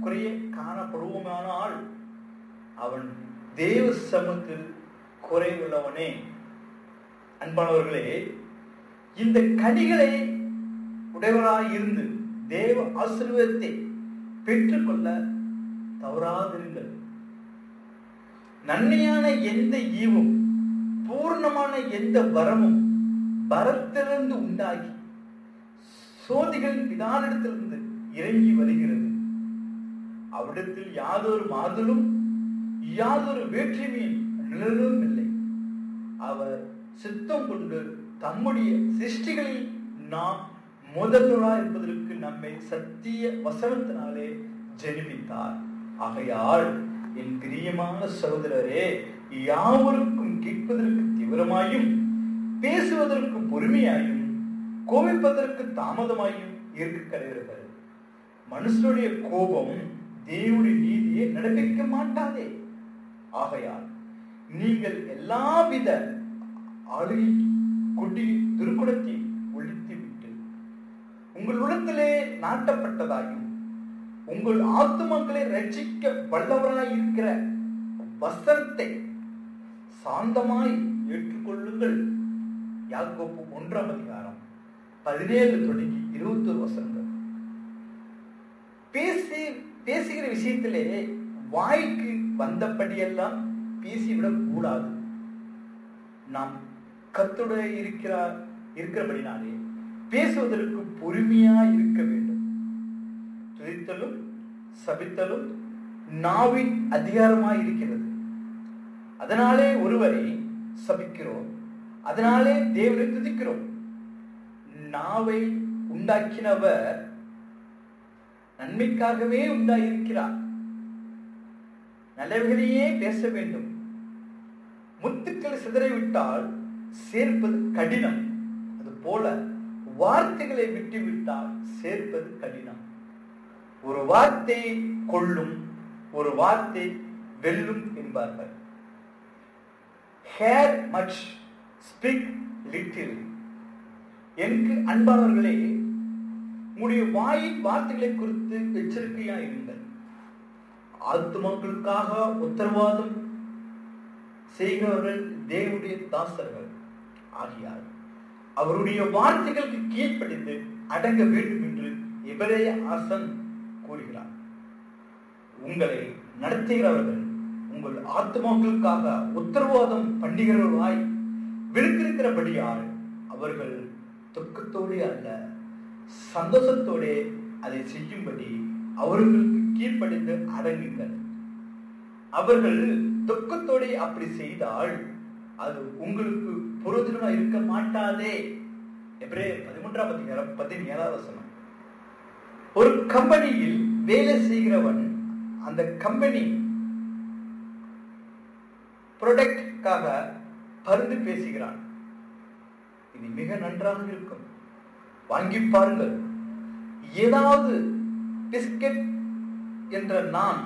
குறைய காணப்படுவோமானால் அவன் தேவ சமத்தில் குறைவுள்ளவனே அன்பானவர்களே இந்த கனிகளை உடையவராய் இருந்து தேவ ஆசீர்வாதத்தை பெற்றுக்கொள்ள தவறாதிருங்கள் நன்மையான எந்த ஈவும் பூர்ணமான எந்த வரமும் வரத்திலிருந்து உண்டாகி சோதிகளின் பிதானிடத்திலிருந்து இறங்கி வருகிறது அவ்விடத்தில் யாதொரு மாதலும் யாதொரு வேற்றுமையும் நிழலும் இல்லை அவர் சித்தம் கொண்டு தம்முடைய சிருஷ்டிகளில் நாம் முதல்வரா என்பதற்கு நம்மை சத்திய வசனத்தினாலே ஜெனிப்பித்தார் ஆகையால் என் பிரியமான சகோதரரே யாவருக்கும் கேட்பதற்கு தீவிரமாயும் பேசுவதற்கு பொறுமையாயும் கோபிப்பதற்கு தாமதமாயும் இருக்க கருகிறது மனுஷனுடைய கோபம் தேவனுடைய நீதியை நடப்பிக்க மாட்டாதே ஆகையால் நீங்கள் எல்லாவித ஆளுகை கொடி துருக்குடத்தை ஒழித்து விட்டு உங்கள் உள்ளத்திலே நாட்டப்பட்டதாயும் உங்கள் ஆத்துமக்களை ரட்சிக்க வல்லவராய் இருக்கிற வசனத்தை சாந்தமாய் ஏற்றுக்கொள்ளுங்கள் யாக்கோப்பு ஒன்றாம் அதிகாரம் பதினேழு தொடங்கி இருபத்தி ஒரு வசனங்கள் பேசி பேசுகிற விஷயத்திலே வாய்க்கு வந்தபடியெல்லாம் பேசிவிடக் கூடாது நாம் கத்துடைய இருக்கிறார் இருக்கிறபடினாலே பேசுவதற்கு பொறுமையா இருக்க வேண்டும் துதித்தலும் சபித்தலும் நாவின் அதிகாரமாய் இருக்கிறது அதனாலே ஒருவரை சபிக்கிறோம் அதனாலே தேவனை துதிக்கிறோம் நாவை உண்டாக்கினவர் நன்மைக்காகவே உண்டாயிருக்கிறார் நல்லவைகளையே பேச வேண்டும் முத்துக்கள் சிதறிவிட்டால் சேர்ப்பது கடினம் அது போல வார்த்தைகளை விட்டுவிட்டால் சேர்ப்பது கடினம் ஒரு வார்த்தை கொள்ளும் ஒரு வார்த்தை வெல்லும் என்பார்கள் ஹேர் மச் ஸ்பீக் லிட்டில் எனக்கு அன்பானவர்களே உங்களுடைய வாயின் வார்த்தைகளை குறித்து எச்சரிக்கையா இருங்கள் ஆத்துமாக்களுக்காக உத்தரவாதம் செய்கிறவர்கள் தேவனுடைய தாசர்கள் ஆகியார் அவருடைய வார்த்தைகளுக்கு கீழ்ப்படிந்து அடங்க வேண்டும் என்று எவரேய ஆசன் கூறுகிறார் உங்களை நடத்துகிறவர்கள் உங்கள் ஆத்மாக்களுக்காக உத்தரவாதம் பண்ணுகிறவர்களாய் விழுத்திருக்கிறபடியால் அவர்கள் துக்கத்தோடு அல்ல சந்தோஷத்தோடு அதை செய்யும்படி அவர்களுக்கு கீழ்ப்படிந்து அடங்குங்கள் அவர்கள் துக்கத்தோடு அப்படி செய்தால் அது உங்களுக்கு புரோஜனமா இருக்க மாட்டாதே எப்பரே பதிமூன்றாம் அதிகாரம் பதினேழாவது வசனம் ஒரு கம்பெனியில் வேலை செய்கிறவன் அந்த கம்பெனி ப்ரொடக்டுக்காக பருந்து பேசுகிறான் இது மிக நன்றாக இருக்கும் வாங்கி பாருங்கள் ஏதாவது பிஸ்கெட் என்ற நான்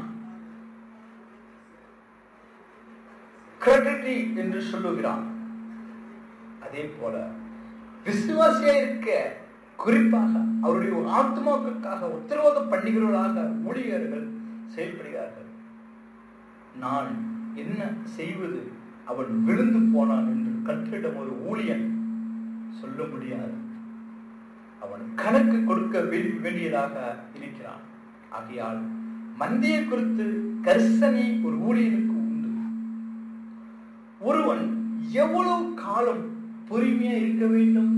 கிரெடிட்டி என்று சொல்லுகிறான் அதே போல விசுவாசியா இருக்க குறிப்பாக அவருடைய ஆத்மாக்களுக்காக உத்தரவாதம் பண்ணுகிறவர்களாக ஊழியர்கள் செயல்படுகிறார்கள் நான் என்ன செய்வது அவன் விழுந்து போனான் என்று கற்றிடம் ஒரு ஊழியன் சொல்ல முடியாது அவன் கணக்கு கொடுக்க வே- வேண்டியதாக இருக்கிறான் ஆகையால் மந்தியை குறித்து கரிசனை ஒரு ஊழியனுக்கு உண்டு ஒருவன் எவ்வளவு காலம் பொறுமையா இருக்க வேண்டும்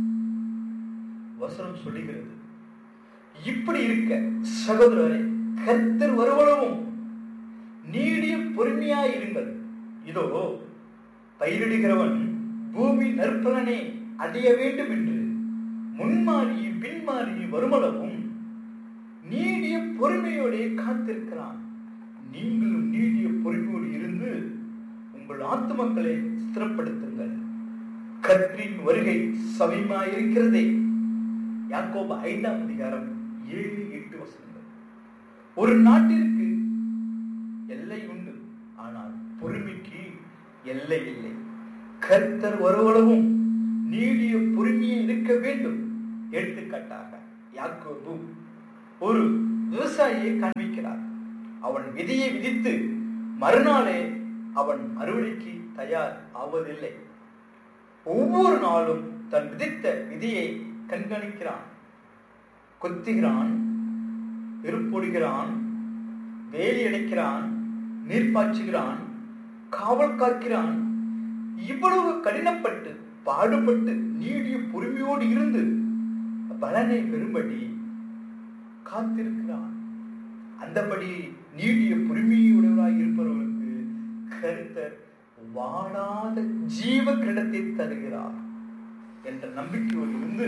வசனம் சொல்லுகிறது இப்படி இருக்க சகோதரரை கர்த்தர் வருவளவும் நீடிய பொறுமையா இருங்கள் இதோ பயிரிடுகிறவன் பூமி நற்பலனை அடைய வேண்டும் என்று முன்மாறி பின்மாறி வருமளவும் நீடிய பொறுமையோடே காத்திருக்கிறான் நீங்களும் நீடிய பொறுமையோடு இருந்து உங்கள் ஆத்துமக்களை ஸ்திரப்படுத்துங்கள் கர்த்தரின் வருகை சமயமாயிருக்கிறதே யாக்கோபு ஐந்தாம் அதிகாரம் ஏழு எட்டு வசனங்கள் ஒரு நாட்டிற்கு எல்லை உண்டு ஆனால் பொறுமைக்கு எல்லை இல்லை கர்த்தர் வருவளவும் நீடிய பொறுமையை இருக்க வேண்டும் எடுத்துக்காட்டாக யாக்கோபு ஒரு விவசாயியை காண்பிக்கிறார் அவன் விதியை விதித்து மறுநாளே அவன் அறுவடைக்கு தயார் ஆவதில்லை ஒவ்வொரு நாளும் தன் விதித்த விதியை கண்காணிக்கிறான் கொத்துகிறான் வெறுப்பொடுகிறான் வேலி அடைக்கிறான் நீர் பாய்ச்சுகிறான் காவல் காக்கிறான் இவ்வளவு கடினப்பட்டு பாடுபட்டு நீடிய பொறுமையோடு இருந்து பலனை பெறும்படி காத்திருக்கிறான் அந்தபடி நீடிய பொறுமையுடையவராய் இருப்பவர்களுக்கு கருத்தர் வாழாத ஜீவ கிரீடத்தை தருகிறார் என்ற நம்பிக்கையோடு இருந்து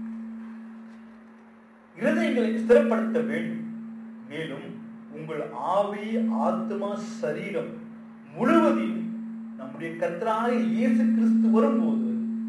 இருதயங்களை ஸ்திரப்படுத்த வேண்டும் மேலும் உங்கள் ஆவி ஆத்மா சரீரம் முழுவதையும் நம்முடைய கர்த்தராக இயேசு கிறிஸ்து வரும்போது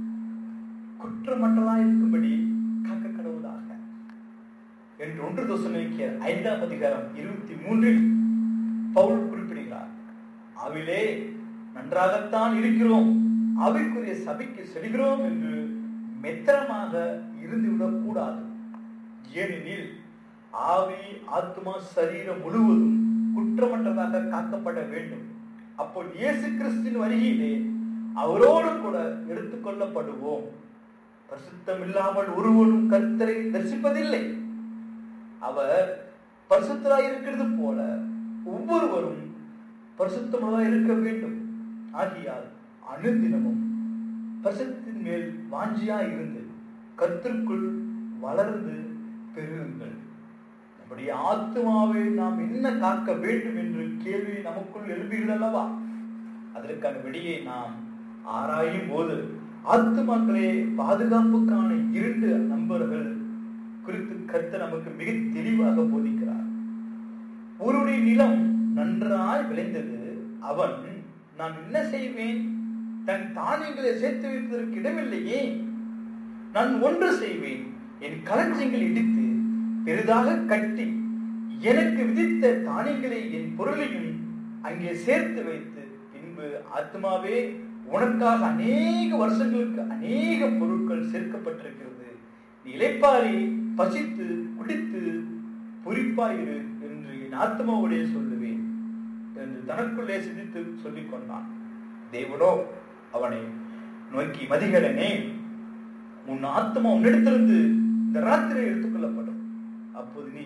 குற்றமற்றதாக இருக்கும்படி காக்க கடவுளாக என்று ஒன்று தோசனிக்க ஐந்தாம் அதிகாரம் இருபத்தி மூன்றில் பவுல் குறிப்பிடுகிறார் அவிலே நன்றாகத்தான் இருக்கிறோம் அவைக்குரிய சபைக்கு செல்கிறோம் என்று மெத்தனமாக இருந்துவிடக் கூடாது ஏனெனில் ஆவி ஆத்மா சரீரம் முழுவதும் குற்றமற்றதாக காக்கப்பட வேண்டும் அப்போ இயேசு கிறிஸ்தின் வருகையிலே அவரோடு கூட எடுத்துக்கொள்ளப்படுவோம் பரிசுத்தம் இல்லாமல் ஒருவனும் கர்த்தரை தரிசிப்பதில்லை அவர் பரிசுத்தராய் இருக்கிறது போல ஒவ்வொருவரும் பரிசுத்தமாக இருக்க வேண்டும் ஆகியால் அனுதினமும் பரிசுத்தின் மேல் வாஞ்சியா இருந்து கர்த்தருக்குள் வளர்ந்து பெருகுங்கள் நம்முடைய ஆத்மாவை நாம் என்ன காக்க வேண்டும் என்று கேள்வி நமக்குள் எழுப்புகிறது அல்லவா அதற்கான விடியை நாம் ஆராயும் போது ஆத்துமாக்களே பாதுகாப்புக்கான இரண்டு நண்பர்கள் குறித்து கருத்து நமக்கு மிக தெளிவாக போதிக்கிறார் ஒருவருடைய நிலம் நன்றாய் விளைந்தது அவன் நான் என்ன செய்வேன் தன் தானியங்களை சேர்த்து வைப்பதற்கு இடமில்லையே நான் ஒன்று செய்வேன் என் களஞ்சியங்கள் இடித்து பெரிதாக கட்டி எனக்கு விதித்த தானியங்களை என் பொருளையும் அங்கே சேர்த்து வைத்து பின்பு ஆத்மாவே உனக்காக அநேக வருஷங்களுக்கு அநேக பொருட்கள் சேர்க்கப்பட்டிருக்கிறது நீ இளைப்பாரி பசித்து குடித்து பொறிப்பாயிரு என்று என் ஆத்மாவுடைய சொல்லுவேன் என்று தனக்குள்ளே சிந்தித்து சொல்லிக் கொண்டான் தேவனோ அவனை நோக்கி மதிகலனே உன் ஆத்மா உன்னிடத்திலிருந்து இந்த ராத்திரி எடுத்துக்கொள்ளப்படும் அப்போது நீ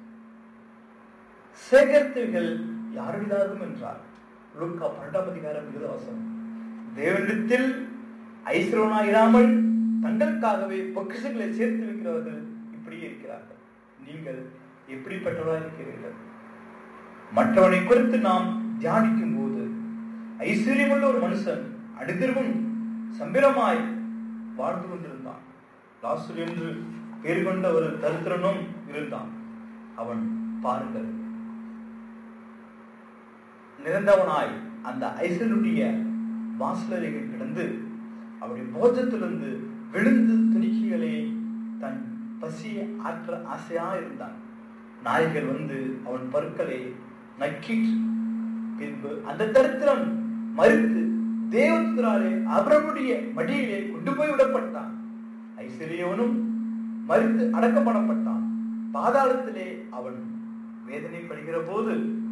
சேகரித்தவைகள் யாருடையதாகும் என்றார் லுக்கா பன்னெண்டாம் அதிகாரம் இருபதாசம் தேவனிடத்தில் ஐஸ்வரனாயிராமல் தங்களுக்காகவே பொக்கிஷங்களை சேர்த்து வைக்கிறவர்கள் இப்படியே இருக்கிறார்கள் நீங்கள் எப்படிப்பட்டவராக இருக்கிறீர்கள் மற்றவனை குறித்து நாம் தியானிக்கும் போது ஐஸ்வர்யமுள்ள ஒரு மனுஷன் அடுத்திருவும் சம்பிரமாய் வாழ்ந்து கொண்டிருந்தான் லாசுர் என்று பேர் கொண்ட ஒரு தரித்திரனும் இருந்தான் அவன் பாருங்கள் நிறந்தவனாய் அந்த ஐசனுடைய வாசலறைகள் கிடந்து அவருடைய போஜத்திலிருந்து விழுந்து துணிக்கைகளை தன் பசியை ஆற்ற ஆசையா இருந்தான் நாய்கள் வந்து அவன் பற்களை நக்கிற்று பின்பு அந்த தரித்திரம் மறுத்து தேவத்தினாலே அவரனுடைய மடியிலே கொண்டு போய் விடப்பட்டான் ஐஸ்வர்யவனும் மறித்து அடக்கப்படப்பட்டான் பாதாளத்திலே அவன் வேதனைப்படுகிற போது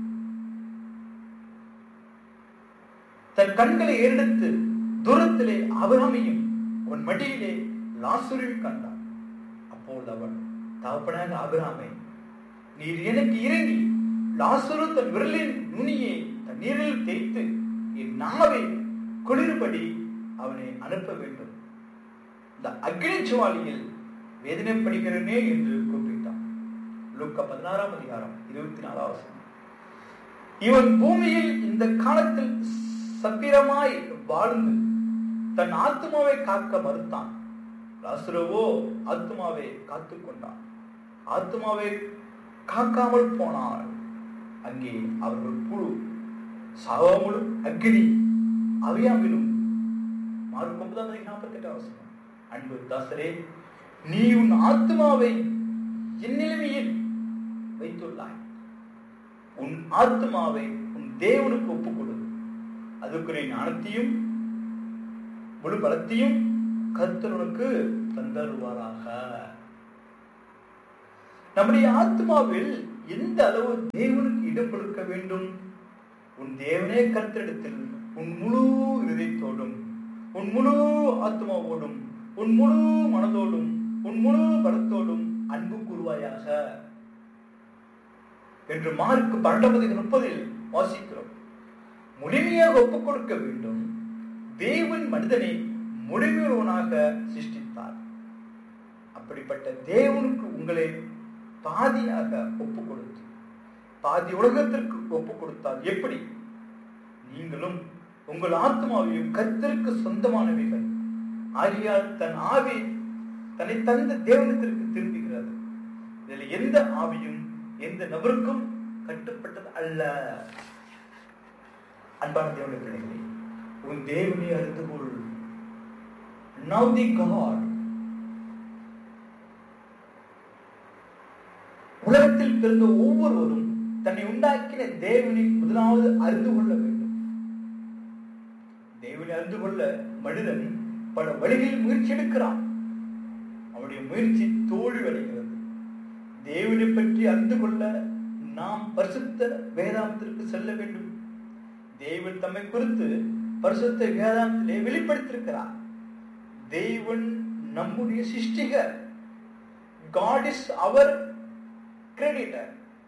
தன் கண்களை ஏறெடுத்து தூரத்திலே அவராமையும் அவன் மடியிலே லாசுருவை கண்டான் அப்பொழுது அவன் தகப்பனாக அபிராமை நீர் எனக்கு இறங்கி லாசுரு தன் விரலின் நுனியை தன் நீரில் தேய்த்து என் நாவை குளிர்படி அவனை அனுப்ப வேண்டும் இந்த அக்னி சுவாலியில் வேதனைப்படுகிறனே என்று கூப்பிட்டான் லுக்க பதினாறாம் அதிகாரம் இருபத்தி நாலாவது வசனம். இவன் பூமியில் இந்த காலத்தில் சத்திரமாய் வாழ்ந்து தன் ஆத்மாவை காக்க மறுத்தான் லாசுரவோ ஆத்மாவை காத்துக் கொண்டான் ஆத்மாவை காக்காமல் போனால் அங்கே அவர்கள் புழு சாவாமலும் அக்னி அவையாமலும் மார்க் ஒன்பதாம் அதிகாரம் நாற்பத்தி எட்டாம் வசனம் அன்பு தாசரே நீ உன் ஆத்மாவை என் நிலைமையில் வைத்துள்ளாய் உன் ஆத்மாவை உன் தேவனுக்கு ஒப்புக் கொடு அதுக்குரிய ஞானத்தையும் முழு பலத்தையும் கர்த்தனுக்கு தந்தருவாராக நம்முடைய ஆத்மாவில் எந்த அளவு தேவனுக்கு இடம் கொடுக்க வேண்டும் உன் தேவனே கர்த்தரிடத்தில் உன் முழு இதயத்தோடும் உன் முழு ஆத்மாவோடும் உன் முழு மனதோடும் உன் முழு பலத்தோடும் அன்பு கூறுவாயாக என்று மார்க் பன்னெண்டாவது முப்பதில் வாசிக்கிறோம் முழுமையாக ஒப்புக் கொடுக்க வேண்டும் தேவன் மனிதனை முழுமையுள்ளவனாக சிருஷ்டித்தார் அப்படிப்பட்ட தேவனுக்கு உங்களை பாதியாக ஒப்பு கொடுத்து பாதி உலகத்திற்கு ஒப்பு கொடுத்தால் எப்படி நீங்களும் உங்கள் ஆத்மாவையும் கர்த்தருக்கு சொந்தமானவைகள் ஆகியால் தன் ஆவி தன்னை தந்த தேவனத்திற்கு திரும்புகிறது இதில் எந்த ஆவியும் எந்த நபருக்கும் கட்டுப்பட்டது அல்ல அன்பான தேவனுடைய பிள்ளைகளே உன் தேவனை அறிந்து கொள் Now the God உலகத்தில் பிறந்த ஒவ்வொருவரும் தன்னை உண்டாக்கின தேவனை முதலாவது அறிந்து கொள்ள வேண்டும் தேவனை அறிந்து கொள்ள மனிதன் பல வழிகளில் முயற்சி எடுக்கிறான் அவனுடைய முயற்சி தோல்வி அடைகிறது தேவனை பற்றி அறிந்து கொள்ள நாம் பரிசுத்த வேதாந்தத்திற்கு செல்ல வேண்டும் தேவன் தம்மை குறித்து பரிசுத்த வேதாந்தத்திலே வெளிப்படுத்தியிருக்கிறார் தேவன் நம்முடைய சிருஷ்டிகர் காட் இஸ் அவர் கிரெடிட்டர்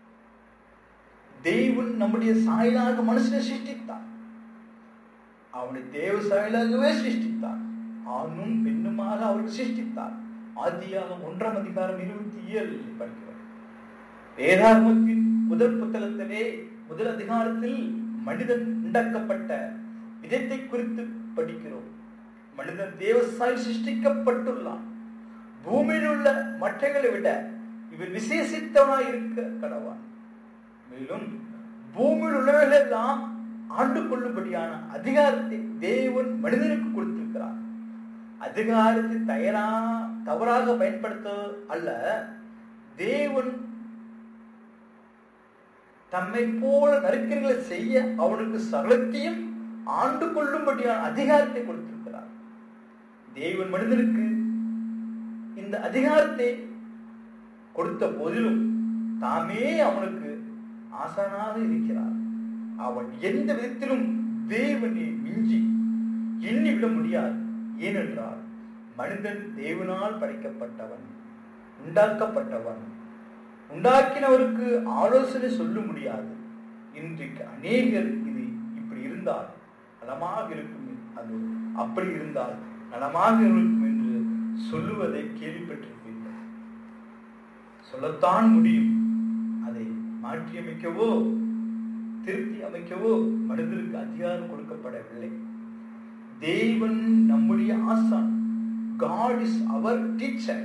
தேவன் நம்முடைய சாயலாக மனுஷனை சிருஷ்டித்தார் அவனை தேவ சாயலாகவே சிருஷ்டித்தார் ஆணும் பெண்ணுமாக அவருக்கு சிருஷ்டித்தார் ஆதியாக ஒன்றாம் அதிகாரம் இருபத்தி ஏழில் படிக்கிறோம் வேதாகமத்தின் முதல் புத்தகத்திலே முதல் அதிகாரத்தில் மனிதன் உண்டாக்கப்பட்ட விதத்தை குறித்து படிக்கிறோம் மனிதன் தேவசாய் சிருஷ்டிக்கப்பட்டுள்ளான் பூமியில் உள்ள மற்றங்களை விட இவர் விசேஷித்தவனாய் இருக்க கடவான் மேலும் பூமியில் உள்ளவர்கள் எல்லாம் ஆண்டு கொள்ளும்படியான அதிகாரத்தை தேவன் மனிதனுக்கு கொடுத்திருக்கிறார் அதிகாரத்தை தயாரா தவறாக பயன்படுத்த அல்ல தேவன் தம்மை போல நறுக்கங்களை செய்ய அவனுக்கு சகலத்தையும் ஆண்டு கொள்ளும்படியான அதிகாரத்தை கொடுத்திருக்கிறார் தேவன் மனிதனுக்கு இந்த அதிகாரத்தை கொடுத்த போதிலும் தாமே அவனுக்கு ஆசானாக இருக்கிறார் அவன் எந்த விதத்திலும் தேவனை மிஞ்சி எண்ணிவிட முடியாது ஏனென்றால் மனிதன் தேவனால் படைக்கப்பட்டவன் உண்டாக்கப்பட்டவன் உண்டாக்கினவருக்கு ஆலோசனை சொல்ல முடியாது இன்றைக்கு அநேகர் இது இப்படி இருந்தால் நலமாக இருக்கும் அது அப்படி இருந்தால் நலமாக இருக்கும் என்று சொல்லுவதை கேள்விப்பட்டிருப்பீர்கள் சொல்லத்தான் முடியும் அதை மாற்றியமைக்கவோ திருத்தி அமைக்கவோ மனிதருக்கு அதிகாரம் கொடுக்கப்படவில்லை தேவன் நம்முடைய ஆசான் காட் இஸ் அவர் டீச்சர்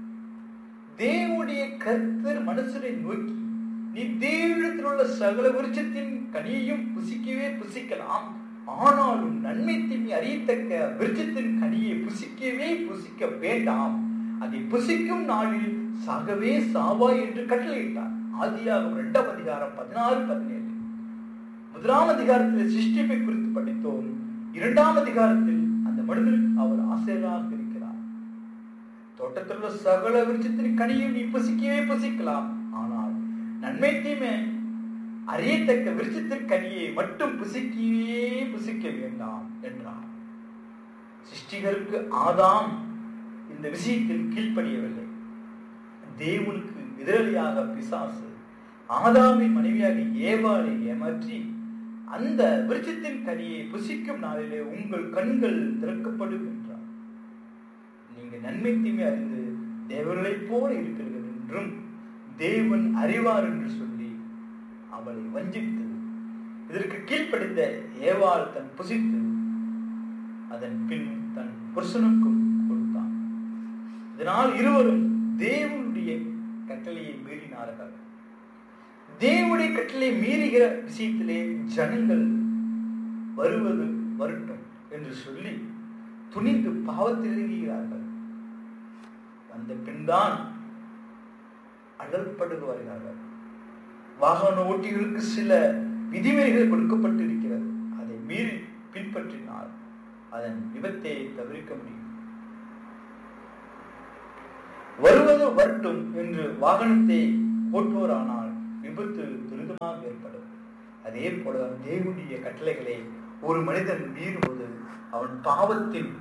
தேவனுடைய கர்த்தர் மனுஷனை நோக்கி நீ தேவனிடத்தில் உள்ள சகல விருட்சத்தின் கனியையும் புசிக்கவே புசிக்கலாம் ஆனாலும் நன்மை தீமை அறியத்தக்க விருட்சத்தின் கனியை புசிக்கவே புசிக்க வேண்டாம் அதை புசிக்கும் நாளில் சாகவே சாவாய் என்று கட்டளையிட்டார் ஆதியாகும் இரண்டாம் அதிகாரம் பதினாறு பதினேழு முதலாம் அதிகாரத்தில் சிருஷ்டிப்பை குறித்து படித்தோம் இரண்டாம் அதிகாரத்தில் அந்த மனிதனுக்கு அவர் ஆசிரியராக இருக்கிறார் தோட்டத்தில் உள்ள சகல விருட்சத்தின் கனியும் நீ புசிக்கவே புசிக்கலாம் ஆனால் நன்மை தீமை அறியத்தக்க விருட்சத்தின் கனியை மட்டும் புசிக்கவே புசிக்க வேண்டாம் என்றார் சிருஷ்டிகருக்கு ஆதாம் இந்த விஷயத்தில் கீழ்ப்படியவில்லை தேவனுக்கு எதிரலியாக பிசாசு ஆதாமின் மனைவியாக ஏவாளை ஏமாற்றி அந்த விருட்சத்தின் கனியை புசிக்கும் நாளிலே உங்கள் கண்கள் திறக்கப்படும் என்றார் நீங்க நன்மை தீமை அறிந்து தேவர்களைப் போல இருக்கிறீர்கள் என்றும் தேவன் அறிவார் என்று சொல்லி அவளை வஞ்சித்து இதற்கு கீழ்ப்படிந்த ஏவாள் தன் புசித்து அதன் பின் தன் புருஷனுக்கும் கொடுத்தான் இதனால் இருவரும் தேவனுடைய கட்டளையை மீறினார்கள் தேவனுடைய கட்டளை மீறுகிற விஷயத்திலே ஜனங்கள் வருவது வரட்டும் என்று சொல்லி துணிந்து பாவத்தில் இறங்குகிறார்கள் வந்த பின்தான் அழல்படுகிறார்கள் வாகன ஓட்டிகளுக்கு சில விதிமுறைகள் கொடுக்கப்பட்டிருக்கிறது அதை மீறி பின்பற்றினால் அதன் விபத்தை தவிர்க்க முடியும் வருவது வரட்டும் என்று வாகனத்தை ஓட்டுவோரானால் விபத்து துரிதமாக ஏற்படும் அதே போல தேவனுடைய கட்டளைகளை ஒரு மனிதன் மீறும்போது அவன் பாவத்தில்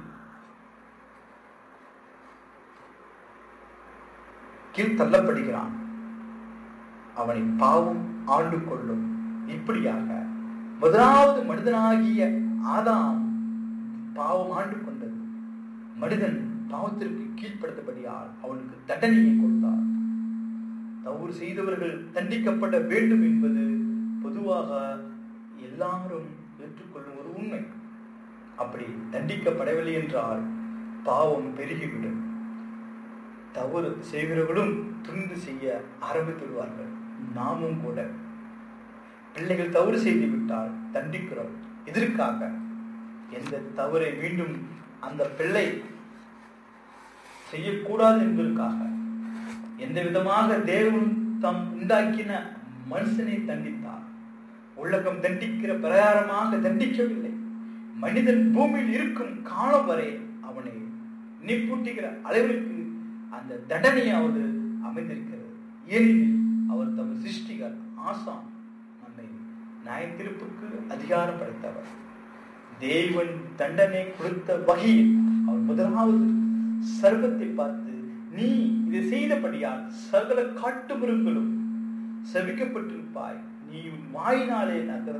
கீழ் தள்ளப்படுகிறான் அவனை பாவம் ஆண்டு கொள்ளும் இப்படியாக முதலாவது மனிதனாகிய ஆதாம் பாவம் ஆண்டு கொண்டது மனிதன் பாவத்திற்கு கீழ்ப்படுத்தபடியால் அவனுக்கு தண்டனையை கொடுத்தார் தவறு செய்தவர்கள் தண்டிக்கப்பட வேண்டும் என்பது பொதுவாக எல்லாரும் ஏற்றுக்கொள்ளும் ஒரு உண்மை அப்படி தண்டிக்கப்படவில்லை என்றால் பாவம் பெருகிவிடும் தவறு செய்கிறவர்களும் துணிந்து செய்ய ஆரம்பித்து விடுவார்கள் நாமும் கூட பிள்ளைகள் தவறு செய்து விட்டால் தண்டிக்கிறோம் எதற்காக எந்த தவறை மீண்டும் அந்த பிள்ளை செய்யக்கூடாது என்பதற்காக எந்த விதமாக தேவன் தம் உண்டாக்கின மனுஷனை தண்டித்தார் உலகம் தண்டிக்கிற பிரகாரமாக தண்டிக்கவில்லை மனிதன் பூமியில் இருக்கும் காலம் வரை அவனை நிப்பூட்டுகிற அளவிற்கு அந்த தண்டனையாவது அமைந்திருக்கிறது ஏனெனில் அவர் தம் சிருஷ்டிகர் ஆசான் நம்மை நியாயத்திருப்புக்கு அதிகாரம் படைத்தவர் தேவன் தண்டனை கொடுத்த வகையில் அவர் முதலாவது சர்வத்தை பார்த்து நீ இதை செய்தபடியால் சகல காட்டு மிருகங்களும் சபிக்கப்பட்டிருப்பாய் நீ உன் வாயினாலே நகர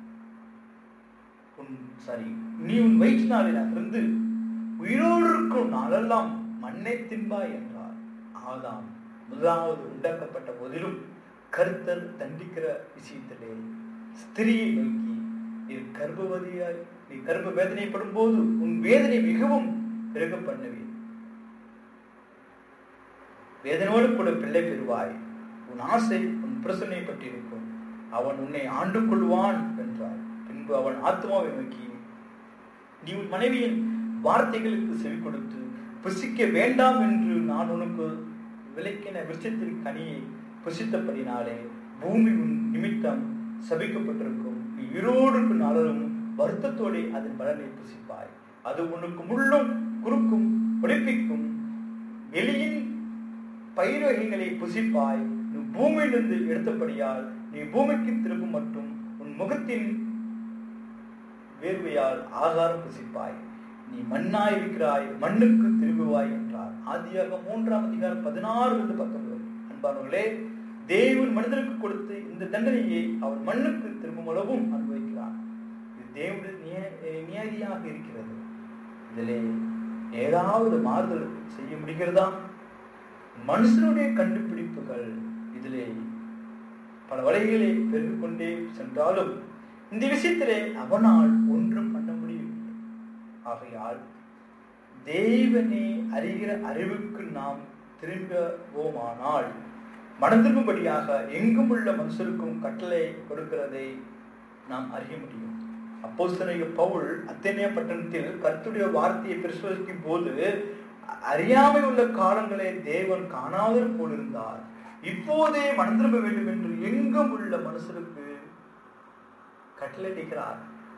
உன் சாரி நீ உன் வயிற்றினாலே நகர்ந்து உயிரோடு இருக்கும் நாளெல்லாம் மண்ணை தின்பாய் என்றார் ஆதாம் முதலாவது உண்டாக்கப்பட்ட போதிலும் கருத்தர் தண்டிக்கிற விஷயத்திலே ஸ்திரியை நோக்கி நீ கர்ப்பவதியாய் நீ கர்ப்ப வேதனைப்படும் போது உன் வேதனை மிகவும் பெருக பண்ணுவேன் வேதனோடு கூட பிள்ளை பெறுவாய் உன் ஆசை உன் பிரசனை பற்றி இருக்கும் அவன் உன்னை ஆண்டு கொள்வான் என்றார் பின்பு அவன் ஆத்மாவை நோக்கி நீ உன் மனைவியின் வார்த்தைகளுக்கு செவி கொடுத்து புசிக்க வேண்டாம் என்று நான் உனக்கு விளக்கின விருட்சத்தின் கனியை புசித்தபடினாலே பூமி உன் நிமித்தம் சபிக்கப்பட்டிருக்கும் நீ இருவோடுக்கு நாளும் வருத்தத்தோടെ அதன் பலனை புசிப்பாய் அது உனக்கு முள்ளும் குறுக்கும் உடைப்பிக்கும் எலியின் பயிர்வகைகளை புசிப்பாய் நீ பூமியிலிருந்து எடுத்தபடியால் நீ பூமிக்கு திரும்பும் மட்டும் உன் முகத்தின் வேர்வையால் ஆகாரம் புசிப்பாய் நீ மண்ணாய் இருக்கிறாய் மண்ணுக்கு திரும்புவாய் என்றார் ஆதியாக மூன்றாம் அதிகாரம் பதினாறு இருந்து பத்தொன்பது அன்பானவர்களே தேவன் மனிதனுக்கு கொடுத்து இந்த தண்டனையை அவர் மண்ணுக்கு திரும்பும் அளவும் அனுபவிக்கிறார் இது தேவனுடைய நியதியாக இருக்கிறது இதிலே ஏதாவது மாறுதல் செய்ய முடிகிறதா மனுஷனுடைய கண்டுபிடிப்புகள் இதிலே பல வழிகளை பெருகிக் கொண்டே சென்றாலும் இந்த விஷயத்திலே அவனால் ஒன்றும் பண்ண முடியவில்லை ஆகையால் தேவனை அறிகிற அறிவுக்கு நாம் திரும்பவோமானால் மனம் திரும்பும்படியாக எங்கும் உள்ள மனுஷருக்கும் கட்டளை கொடுக்கிறதை நாம் அறிய முடியும் அப்போ பவுல் அத்தனைய பட்டணத்தில் கர்த்துடைய வார்த்தையை பிரசுரிக்கும் போது அறியாமை உள்ள காலங்களை தேவன் காணாதர் போலிருந்தார் இப்போதே மனம் திரும்ப வேண்டும் என்று எங்கும் உள்ள மனுஷருக்கு கட்டளையிடுகிறார்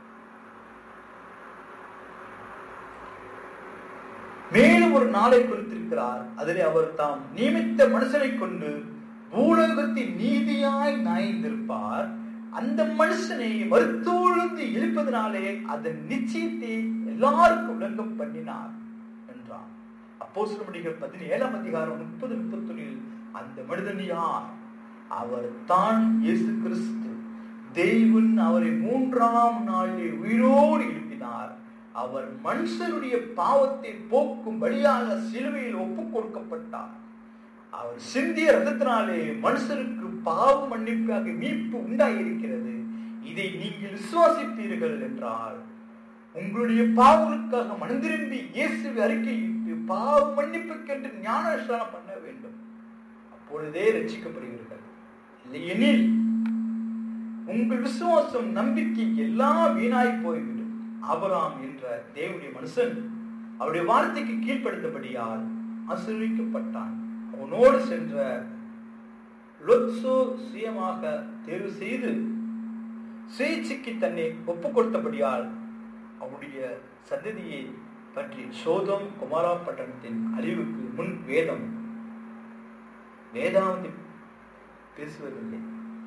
மேலும் ஒரு நாளை குறித்திருக்கிறார் அதிலே அவர் தாம் நியமித்த மனுஷனை கொண்டு பூலோகத்தின் நீதியாய் நாய்ந்திருப்பார் அந்த மனுஷனை மருத்துவந்து எழுப்பதனாலே அதன் நிச்சயத்தை எல்லாருக்கும் விளங்கம் பண்ணினார் என்றார் அப்போ சொல்லும்படிகள் பதினேழாம் அதிகாரம் முப்பது முப்பத்தொன்னில் அந்த மனிதன் யார் அவர் தான் இயேசு கிறிஸ்து தெய்வன் அவரை மூன்றாம் நாளிலே உயிரோடு எழுப்பினார் அவர் மனுஷனுடைய பாவத்தை போக்கும் வழியாக சிலுவையில் ஒப்புக் கொடுக்கப்பட்டார் அவர் சிந்திய ரத்தத்தினாலே மனுஷருக்கு பாவ மன்னிப்பாக மீட்பு உண்டாயிருக்கிறது இதை நீங்கள் விசுவாசிப்பீர்கள் என்றால் உங்களுடைய பாவங்களுக்காக மனம் திரும்பி இயேசுவை அறிக்கையிட்டு பாவ மன்னிப்புக்கென்று ஞானஸ்தானம் பண்ண வேண்டும் அப்பொழுதே ரட்சிக்கப்படுவீர்கள் இல்லையெனில் உங்கள் விசுவாசம் நம்பிக்கை எல்லாம் வீணாய் போய்விடும் ஆபராம் என்ற தேவனுடைய மனுஷன் அவருடைய வார்த்தைக்கு கீழ்ப்படுத்தபடியால் ஆசீர்விக்கப்பட்டான் அவனோடு சென்ற லொத்சோ சுயமாக தேர்வு செய்து சுயேட்சைக்கு தன்னை ஒப்புக் கொடுத்தபடியால் அவருடைய சந்ததியை பற்றி சோதம் குமாரா பட்டணத்தின் அழிவுக்கு முன் வேதம் வேதாந்தி பேசுவதில்லை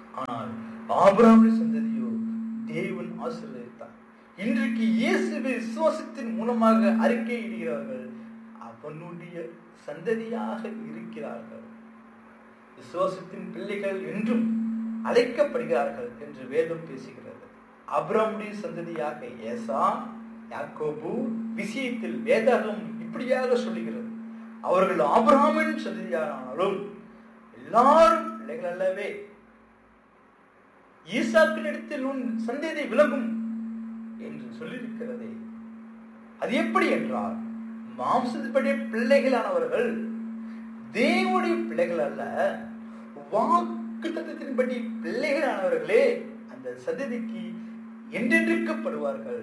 ஆனால் ஆபிரகாமின் சந்ததியோ தேவன் ஆசீர்வதித்தார் இன்றைக்கு இயேசுவை விசுவாசத்தின் மூலமாக அறிக்கையிடுகிறார்கள் அவனுடைய சந்ததியாக இருக்கிறார்கள் விசுவாசத்தின் பிள்ளைகள் என்றும் அழைக்கப்படுகிறார்கள் என்று வேதம் பேசுகிறது அப்ராமுடைய சந்ததியாக ஏசா யாக்கோபு விஷயத்தில் வேதாகம் இப்படியாக சொல்லுகிறது அவர்கள் ஆபிரகாமின் சந்ததியானாலும் எல்லாரும் பிள்ளைகள் அல்லவே ஈசாக்கின் இடத்தில் உன் சந்ததி விலகும் என்று சொல்லியிருக்கிறதே அது எப்படி என்றால் மாம்சப்படி பிள்ளைகளானவர்கள் தேவனுடைய பிள்ளைகள் அல்ல வாக்கு தத்துவத்தின்படி பிள்ளைகளானவர்களே அந்த சந்ததிக்கு என்றென்றிருக்கப்படுவார்கள்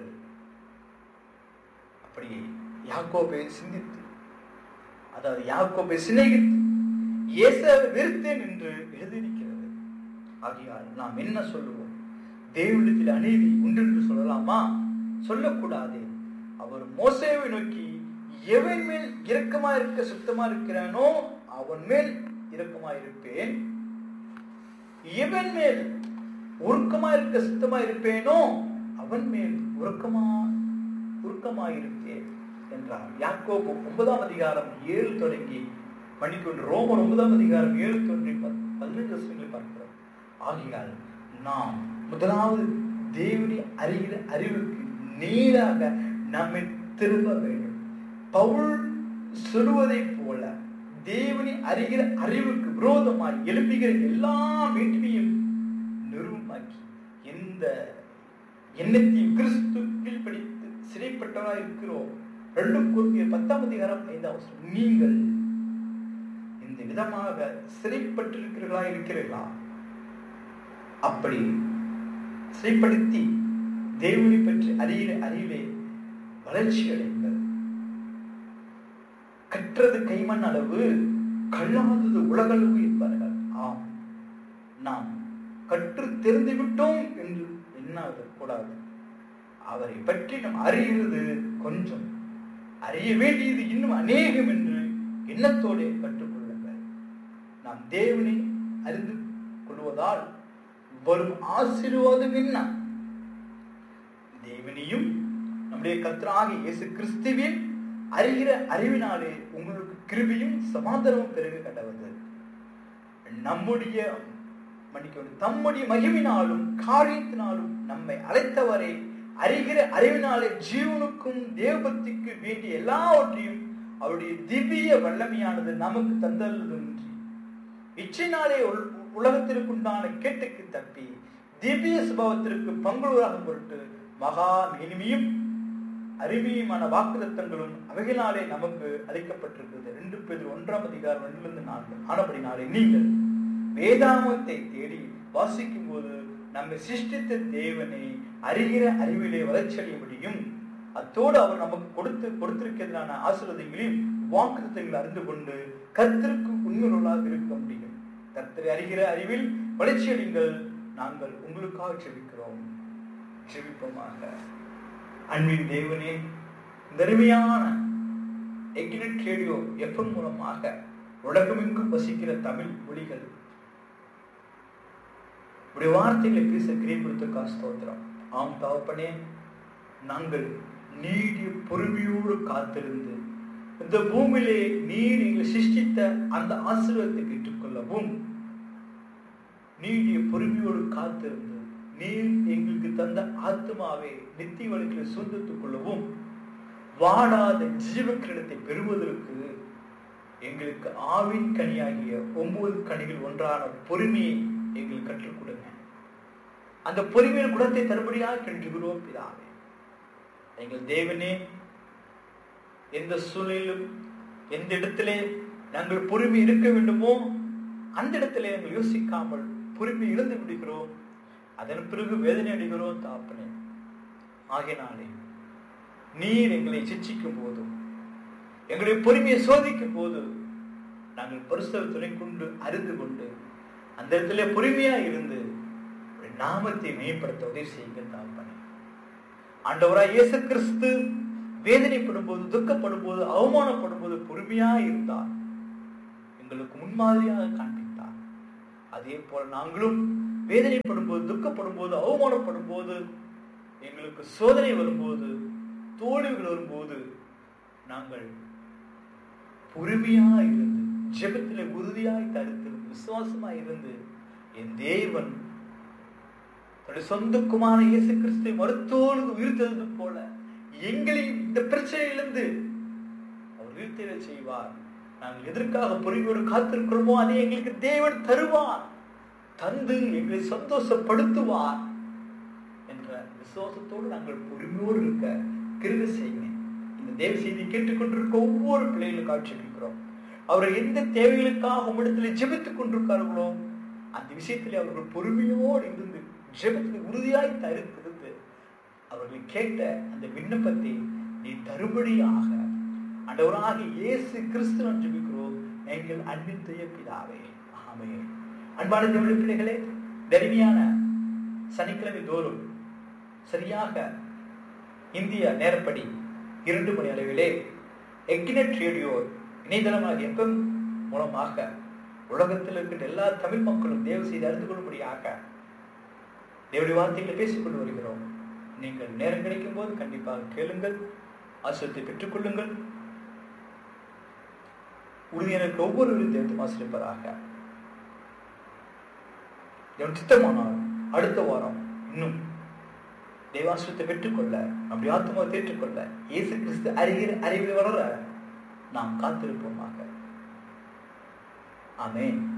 அப்படி யாக்கோபை சிந்தித்து அதாவது யாக்கோபை சிநேகித்து இயேசுவை வெறுத்தேன் என்று எழுதியிருக்கிறது ஆகையால் நாம் என்ன சொல்லுவோம் தேவனிடத்தில் அநீதி உண்டு என்று சொல்லலாமா சொல்லக்கூடாது அவர் மோசேவை நோக்கி எவன் மேல் இரக்கமா இருக்க சுத்தமா இருக்கிறானோ அவன் மேல் இரக்கமா இருப்பேன் எவன் மேல் உருக்கமா இருக்க சுத்தமா இருப்பேனோ அவன் மேல் உருக்கமா உருக்கமா இருப்பேன் என்றார் யாக்கோபு ஒன்பதாம் அதிகாரம் ஏழு தொடங்கி மணிக்கொண்டு ரோமர் ஒன்பதாம் அதிகாரம் ஏழு தோன்றி பதினைந்து வருஷங்களை பார்க்கிறோம் ஆகையால் நாம் முதலாவது தேவனை அறிகிற அறிவுக்கு நேராக நம்மை திரும்ப வேண்டும் பவுல் சொல்வதை போல தேவனை அறிகிற அறிவுக்கு விரோதமாய் எழுப்புகிற எல்லா வேற்றுமையும் நிறுவமாக்கி எந்த எண்ணத்தையும் கிறிஸ்து கீழ்படித்து சிறைப்பட்டவராக இருக்கிறோம் ரெண்டு குறிப்பிய பத்தாம் அதிகாரம் ஐந்தாம் வசனம். நீங்கள் இந்த விதமாக சிறைப்பட்டிருக்கிறீர்களா இருக்கிறீர்களா அப்படி சிறைப்படுத்தி தேவனை பற்றி அறிகிற அறிவிலே வளர்ச்சி அடைங்கள் கற்றது கைமண் அளவு கல்லாதது உலகளவு என்பார்கள் ஆம் நாம் கற்று தெரிந்து விட்டோம் என்று எண்ணாத கூடாது அவரை பற்றி நாம் அறிகிறது கொஞ்சம் அறிய வேண்டியது இன்னும் அநேகம் என்று எண்ணத்தோடு கற்றுக்கொள்ளுங்கள் நாம் தேவனை அறிந்து கொள்வதால் வரும் ஆசீர்வாதம் என்ன தேவனையும் நம்முடைய கர்த்தராகிய இயேசு கிறிஸ்துவின் அறிகிற அறிவினாலே உங்களுக்கு கிருபியும் சமாதானமும் பெருக கடவுது நம்முடைய மன்னிக்கணும் தம்முடைய மகிமினாலும் காரியத்தினாலும் நம்மை அழைத்தவரை அறிகிற அறிவினாலே ஜீவனுக்கும் தேவபக்திக்கு வேண்டிய எல்லாவற்றையும் அவருடைய திவ்ய வல்லமையானது நமக்கு தந்தல்ன்றி இச்சையினாலே உல்- உலகத்திற்குண்டான கேட்டுக்கு தப்பி திவ்ய சுபாவத்திற்கு பங்குவராக பொருட்டு மகா இனிமையும் அருமையுமான வாக்குதத்தங்களும் அவைகளாலே நமக்கு அளிக்கப்பட்டிருக்கிறது ரெண்டு பேர் ஒன்றாம் அதிகாரம் ரெண்டிலிருந்து நான்கு ஆனபடினாலே நீங்கள் வேதாமத்தை தேடி வாசிக்கும் போது நம்மை சிருஷ்டித்த தேவனை அறிகிற அறிவிலே வளர்ச்சியடைய முடியும் அத்தோடு அவர் நமக்கு கொடுத்து கொடுத்திருக்கிறதான ஆசீர்வாதங்களையும் வாக்குத்தங்களை அறிந்து கொண்டு கர்த்தருக்கு உண்மையுள்ளாக இருக்க முடியும் கர்த்தரை அறிகிற அறிவில் வளர்ச்சியடைங்கள் நாங்கள் உங்களுக்காக செபிக்கிறோம் செபிப்போமாக அன்பின் தேவனே இந்த அருமையான எக்னெட் ரேடியோ எஃப்எம் மூலமாக உலகமெங்கும் வசிக்கிற தமிழ் மொழிகள் உடைய வார்த்தைகளை பேச கிரியப்படுத்த ஸ்தோத்திரம் ஆம் தகப்பனே நாங்கள் நீடிய பொறுமையோடு காத்திருந்து இந்த பூமியிலே நீர் எங்களை சிருஷ்டித்த அந்த ஆசீர்வாதத்தை பெற்றுக்கொள்ளவும் நீடிய பொறுமையோடு காத்திருந்து நீர் எங்களுக்கு தந்த ஆத்மாவை நித்திய வழிகளை சொந்தத்துக் கொள்ளவும் வாடாத ஜீவக்கிரீடத்தை பெறுவதற்கு எங்களுக்கு ஆவின் கனியாகிய ஒன்பது கனிகள் ஒன்றான பொறுமையை எங்களுக்கு கற்றுக் கொடுங்க அந்த பொறுமையின் குணத்தை தருபடியாக கென்றுகிறோம் பிதாவே எங்கள் தேவனே எந்த சூழ்நிலையிலும் எந்த இடத்திலே நாங்கள் பொறுமை இருக்க வேண்டுமோ அந்த இடத்திலே நாங்கள் யோசிக்காமல் பொறுமை இழந்து விடுகிறோம் அதன் பிறகு வேதனை அடைகிறோம் தாப்பனே ஆகையினாலே நீர் எங்களை சிச்சிக்கும் போதும் எங்களுடைய பொறுமையை சோதிக்கும் போது நாங்கள் பரிசுத்த துணை கொண்டு அறிந்து கொண்டு அந்த இடத்துல பொறுமையா இருந்து உம்முடைய நாமத்தை மேம்படுத்த உதவி செய்யுங்க தாப்பனே ஆண்டவராய் இயேசு கிறிஸ்து வேதனைப்படும் போது துக்கப்படும் போது அவமானப்படும் போது பொறுமையா இருந்தார் எங்களுக்கு முன்மாதிரியாக காண்பித்தார் அதே போல நாங்களும் வேதனைப்படும் போது துக்கப்படும் போது அவமானப்படும் போது எங்களுக்கு சோதனை வரும்போது தோல்விகள் வரும்போது நாங்கள் பொறுமையாய் இருந்து ஜெபத்திலே உறுதியாய் தடுத்திருந்து விசுவாசமாய் இருந்து என் தேவன் தன்னுடைய சொந்த குமார இயேசு கிறிஸ்துவை மருத்துவோடு உயிர்த்தது போல எங்களையும் இந்த பிரச்சனையிலிருந்து அவர் உயிர்த்தெழ செய்வார் நாங்கள் எதற்காக பொறுமையோடு காத்திருக்கிறோமோ அதை எங்களுக்கு தேவன் தருவார் தந்து எங்களை சந்தோஷப்படுத்துவார் என்ற விசுவாசத்தோடு நாங்கள் பொறுமையோடு இருக்க கிருத செய்யுங்க இந்த தேவ செய்தி கேட்டுக்கொண்டிருக்க ஒவ்வொரு பிள்ளைகளும் காட்சிக்கிறோம் அவர்கள் எந்த தேவைகளுக்காக உம்மிடத்தில் ஜெபித்துக் கொண்டிருக்கார்களோ அந்த விஷயத்தில் அவர்கள் பொறுமையோடு இருந்து ஜெபத்தில் உறுதியாய் தருத்திருந்து அவர்கள் கேட்ட அந்த விண்ணப்பத்தை நீ தருபடியாக ஆண்டவராக இயேசு கிறிஸ்து நாம் ஜெபிக்கிறோம் எங்கள் அன்பின் துய பிதாவே ஆமே அன்பான தமிழ் பிள்ளைகளே தனிமையான சனிக்கிழமை தோறும் சரியாக இந்திய நேரப்படி இரண்டு மணி அளவிலே எக்னெட் ரேடியோ இணையதளமாக எஃப்எம் மூலமாக உலகத்தில் இருக்கின்ற எல்லா தமிழ் மக்களும் தேவ செய்து அறிந்து கொள்ளும்படியாக தேவடைய வார்த்தைகளை பேசிக்கொண்டு வருகிறோம் நீங்கள் நேரம் கிடைக்கும் போது கண்டிப்பாக கேளுங்கள் ஆசிரியத்தை பெற்றுக்கொள்ளுங்கள் உறுதியனுக்கு ஒவ்வொரு தேர்த்து ஆசிரியப்பதாக என் சித்தமானால் அடுத்த வாரம் இன்னும் தேவாசிரத்தை பெற்றுக்கொள்ள அப்படி ஆத்மா தேற்றுக்கொள்ள இயேசு கிறிஸ்து அறிகிற அறிவில் வளர நாம் காத்திருப்போமாக ஆமென்